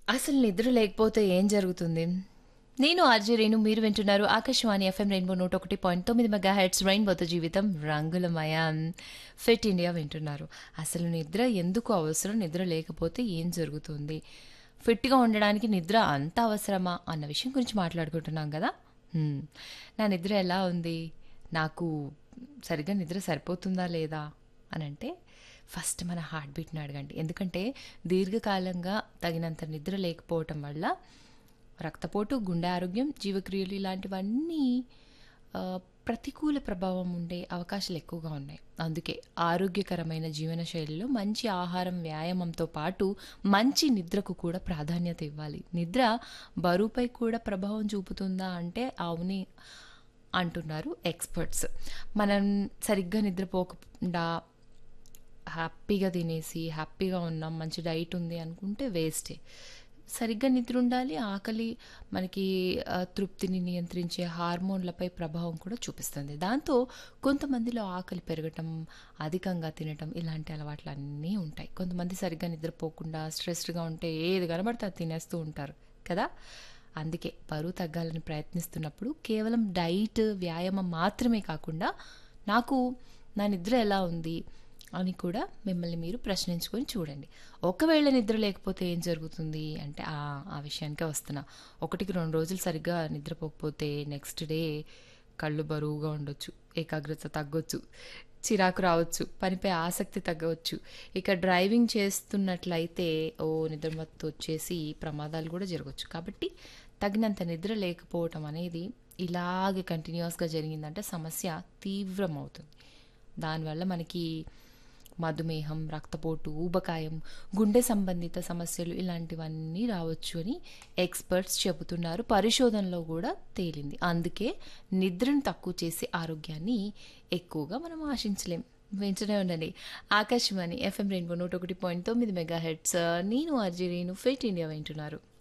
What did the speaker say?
అసలు నిద్ర లేకపోతే ఏం జరుగుతుంది నేను ఆర్జే రేణు మీరు వింటున్నారు ఆకాశవాణి ఎఫ్ఎం రెయిన్బో నూట ఒకటి పాయింట్ తొమ్మిది మెగా హెడ్స్ రెయిన్బోతో జీవితం రంగులమయం ఫిట్ ఇండియా వింటున్నారు అసలు నిద్ర ఎందుకు అవసరం నిద్ర లేకపోతే ఏం జరుగుతుంది ఫిట్గా ఉండడానికి నిద్ర అంత అవసరమా అన్న విషయం గురించి మాట్లాడుకుంటున్నాం కదా హ్మ్. నా నిద్ర ఎలా ఉంది నాకు సరిగ్గా నిద్ర సరిపోతుందా లేదా అని అంటే ఫస్ట్ మన హార్ట్ బీట్ని అడగండి ఎందుకంటే దీర్ఘకాలంగా తగినంత నిద్ర లేకపోవటం వల్ల రక్తపోటు గుండె ఆరోగ్యం జీవక్రియలు ఇలాంటివన్నీ ఆ, ప్రతికూల ప్రభావం ఉండే అవకాశాలు ఎక్కువగా ఉన్నాయి అందుకే ఆరోగ్యకరమైన జీవన శైలిలో మంచి ఆహారం వ్యాయామంతో పాటు మంచి నిద్రకు కూడా ప్రాధాన్యత ఇవ్వాలి నిద్ర బరువుపై కూడా ప్రభావం చూపుతుందా అంటే అవుని అంటున్నారు ఎక్స్పర్ట్స్ మనం సరిగ్గా నిద్రపోకుండా హ్యాపీగా తినేసి హ్యాపీగా ఉన్నాం మంచి డైట్ ఉంది అనుకుంటే వేస్టే సరిగ్గా నిద్ర ఉండాలి ఆకలి మనకి ఆ, తృప్తిని నియంత్రించే హార్మోన్లపై ప్రభావం కూడా చూపిస్తుంది దాంతో కొంతమందిలో ఆకలి పెరగటం అధికంగా తినటం ఇలాంటి అలవాట్లు అన్నీ ఉంటాయి కొంతమంది సరిగ్గా నిద్రపోకుండా స్ట్రెస్డ్గా ఉంటే ఏది కనబడితే అది తినేస్తూ ఉంటారు కదా అందుకే బరువు తగ్గాలని ప్రయత్నిస్తున్నప్పుడు కేవలం డైట్ వ్యాయామం మాత్రమే కాకుండా నాకు నా నిద్ర ఎలా ఉంది అని కూడా మిమ్మల్ని మీరు ప్రశ్నించుకొని చూడండి ఒకవేళ నిద్ర లేకపోతే ఏం జరుగుతుంది అంటే ఆ ఆ విషయానికే వస్తున్నా ఒకటికి రెండు రోజులు సరిగ్గా నిద్రపోకపోతే నెక్స్ట్ డే కళ్ళు బరువుగా ఉండొచ్చు ఏకాగ్రత తగ్గొచ్చు చిరాకు రావచ్చు పనిపై ఆసక్తి తగ్గవచ్చు ఇక డ్రైవింగ్ చేస్తున్నట్లయితే ఓ నిద్రమత్తు వచ్చేసి ప్రమాదాలు కూడా జరగవచ్చు కాబట్టి తగినంత నిద్ర లేకపోవటం అనేది ఇలాగే కంటిన్యూస్గా జరిగిందంటే సమస్య తీవ్రం అవుతుంది దానివల్ల మనకి మధుమేహం రక్తపోటు ఊబకాయం గుండె సంబంధిత సమస్యలు ఇలాంటివన్నీ రావచ్చు అని ఎక్స్పర్ట్స్ చెబుతున్నారు పరిశోధనలో కూడా తేలింది అందుకే నిద్రను తక్కువ చేసి ఆరోగ్యాన్ని ఎక్కువగా మనం ఆశించలేం వెంటనే ఉండండి ఆకాశవాణి ఎఫ్ఎం రెయిన్బో నూట ఒకటి పాయింట్ తొమ్మిది మెగా హెడ్స్ నేను అర్జీ రేణు ఫిట్ ఇండియా వింటున్నారు